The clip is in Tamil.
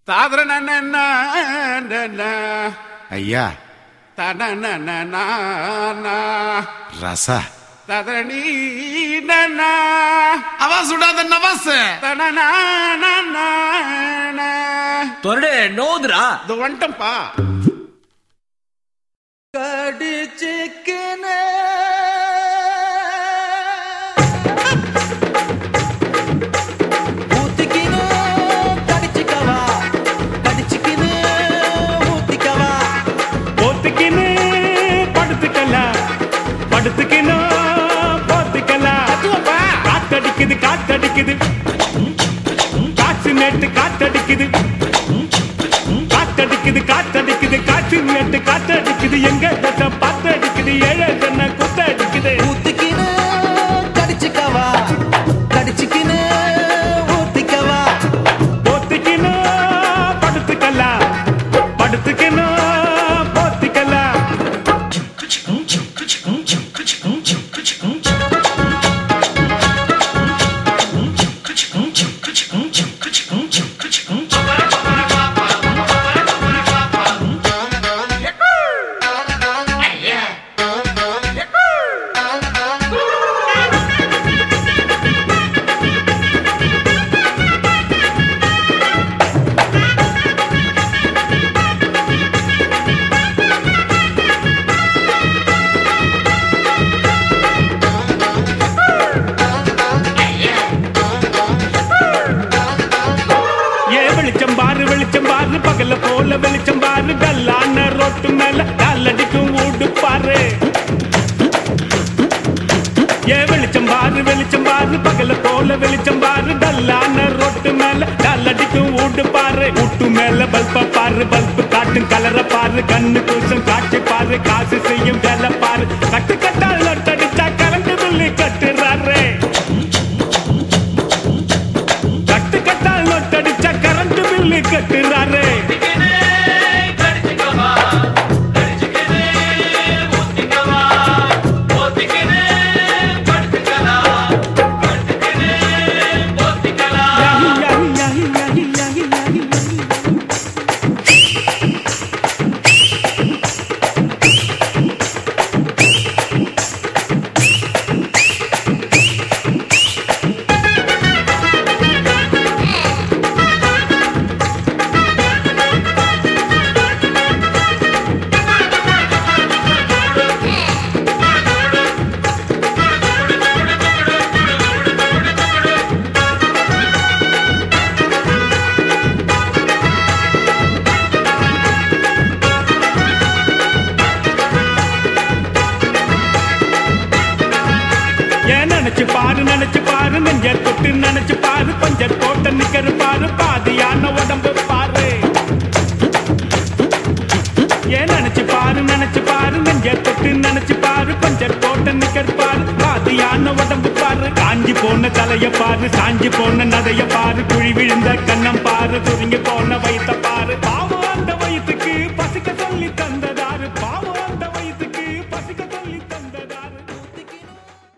தாதரன ஐயா தனன ரச ததரணி அவா சுடாத நவாஸ் தனன தொரடு நோதுரா இது வந்துட்டம்பா கடிச்சிக்கினே ஊத்திக்கினு கடிச்சிக்கவா கடிச்சிக்கினு ஊத்திக்கவா போத்துக்கின்னு படுத்துக்கலாம் படுத்துக்கின்னு போத்துக்கலாம் காத்தடிக்குது காத்தடிக்குது காற்று நேட்டு காத்தடிக்குது காத்தடிக்குது காத்தடிக்குது காற்று நேட்டு காத்தடிக்குது எங்க தட்ட பாத்தடிக்குது ஏழை தன்ன குத்தடிக்குது ஊத்திக்கினு கடிச்சிக்கவா கடிச்சிக்கினு ஊத்திக்கவா போத்துக்கின்னு படுத்துக்கலாம் படுத்துக்கின்னு போத்திக்கலாம் ஏ வெளிச்சம் பாரு வெளிச்சம் பாரு பகல போல வெளிச்சம் பாரு கல்லான ரோட்டு மேல காலடிக்கும் ஊடு பாரு ஏ வெளிச்சம் பாரு வெளிச்சம் பாரு பகல போல வெளிச்சம் பாரு டல்லான ரோட்டு மேல காலடிக்கும் ஊடு பாரு ஊட்டு மேல பல்ப பாரு பல்பு காட்டும் கலர பாரு கண்ணு கூசம் காட்சி பாரு காசு செய்யும் வேலை பாரு கட்டு கட்டால் நொட்டடிச்சா கரண்ட் பில்லு கட்டுறாரு கட்டு கட்டால் நொட்டடிச்சா கரண்ட் பில்லு கட்டுறாரு யாஹி, யாஹி, யாஹி, யாஹி, யாஹி, யாஹி, யாஹி. ஏன் நினைச்சு பாரு நினைச்சு பாரு நெஞ்ச தொட்டு நினைச்சு பாரு பஞ்ச தோட்ட நிக்கிற பாரு பாதியான உடம்பு பாரு ஏன் நினைச்சு பாரு நினைச்சு பாரு நெஞ்ச தொட்டு நினைச்சு பாரு பஞ்ச தோட்ட நிக்கிற பாரு பாதியான உடம்பு பாரு காஞ்சி போன தலைய பாரு சாஞ்சி போன நதைய பாரு குழி விழுந்த கண்ணம் பாரு சுருங்கி போன வயித்த பாரு